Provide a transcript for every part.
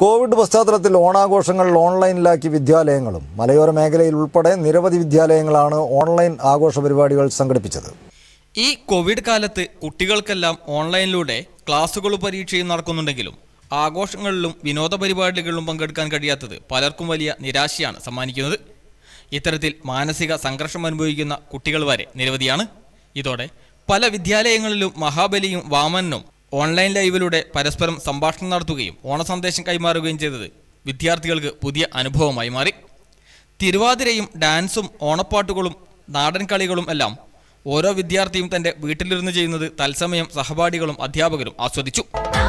Covid പശ്ചാത്തലത്തിൽ ഓണാഘോഷങ്ങൾ ഓൺലൈനിലാക്കി വിദ്യാലയങ്ങളും മലയോര മേഖലയിൽ ഉൾപ്പെടെ നിരവധി വിദ്യാലയങ്ങളാണ് ഓൺലൈൻ ആഘോഷ പരിപാടികൾ സംഘടിപ്പിച്ചത് ഈ കോവിഡ് കാലത്ത് കുട്ടികൾക്കെല്ലാം ഓൺലൈനിലൂടെ ക്ലാസുകളും പരീക്ഷയും നടക്കുന്നുണ്ടെങ്കിലും ആഘോഷങ്ങളിലും വിനോദ പരിപാടികളിലും പങ്കെടുക്കാൻ കഴിയാത്തത് പലർക്കും വലിയ നിരാശയാണ് സമ്മാനിക്കുന്നത് ഇത്തരത്തിൽ മാനസിക സംഘർഷം അനുഭവിക്കുന്ന കുട്ടികൾ വരെ നിരവധിയാണ് ഇതോടെ പല വിദ്യാലയങ്ങളിലും മഹാബലിയും വാമനും ഓൺലൈൻ ലൈവിലൂടെ പരസ്പരം സംഭാഷണം നടത്തുകയും ഓണസന്ദേശം കൈമാറുകയും ചെയ്തത് വിദ്യാർത്ഥികൾക്ക് പുതിയ അനുഭവമായി മാറി തിരുവാതിരയും ഡാൻസും ഓണപ്പാട്ടുകളും നാടൻ കളികളും എല്ലാം ഓരോ വിദ്യാർത്ഥിയും തന്റെ വീട്ടിലിരുന്ന് ചെയ്യുന്നത് തത്സമയം സഹപാഠികളും അധ്യാപകരും ആസ്വദിച്ചു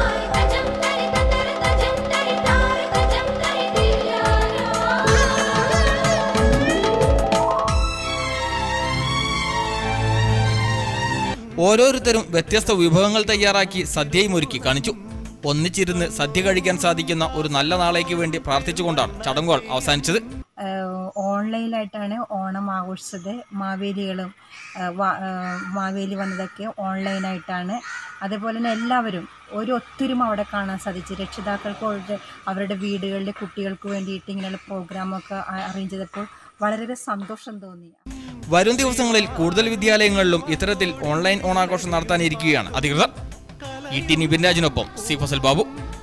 ഓരോരുത്തരും വ്യത്യസ്ത വിഭവങ്ങൾ തയ്യാറാക്കി സദ്യയും ഒരുക്കി കാണിച്ചു ഒന്നിച്ചിരുന്ന് സദ്യ കഴിക്കാൻ സാധിക്കുന്ന ഒരു നല്ല നാളേക്ക് വേണ്ടി പ്രാർത്ഥിച്ചുകൊണ്ടാണ് ചടങ്ങുകൾ അവസാനിച്ചത് ആഹ് ഓൺലൈനിലായിട്ടാണ് ഓണം ആഘോഷിച്ചത് മാവേലികളും ആഹ് വാ- ആഹ് മാവേലി വന്നതൊക്കെ ഓൺലൈനായിട്ടാണ് അതേപോലെ തന്നെ എല്ലാവരും ഒരു ഒത്തൊരുമ അവിടെ കാണാൻ സാധിച്ചു രക്ഷിതാക്കൾക്ക് അവരുടെ അവരുടെ വീടുകളിലെ കുട്ടികൾക്ക് വേണ്ടിയിട്ട് ഇങ്ങനെയുള്ള പ്രോഗ്രാമൊക്കെ അറേഞ്ച് ചെയ്തപ്പോൾ വളരെ സന്തോഷം തോന്നി വരും ദിവസങ്ങളിൽ കൂടുതൽ വിദ്യാലയങ്ങളിലും ഇത്തരത്തിൽ ഓൺലൈൻ ഓണാഘോഷം നടത്താനിരിക്കുകയാണ് അധികൃതർ ഇ ടി നിബിൻ രാജിനൊപ്പം സി ഫസൽ ബാബു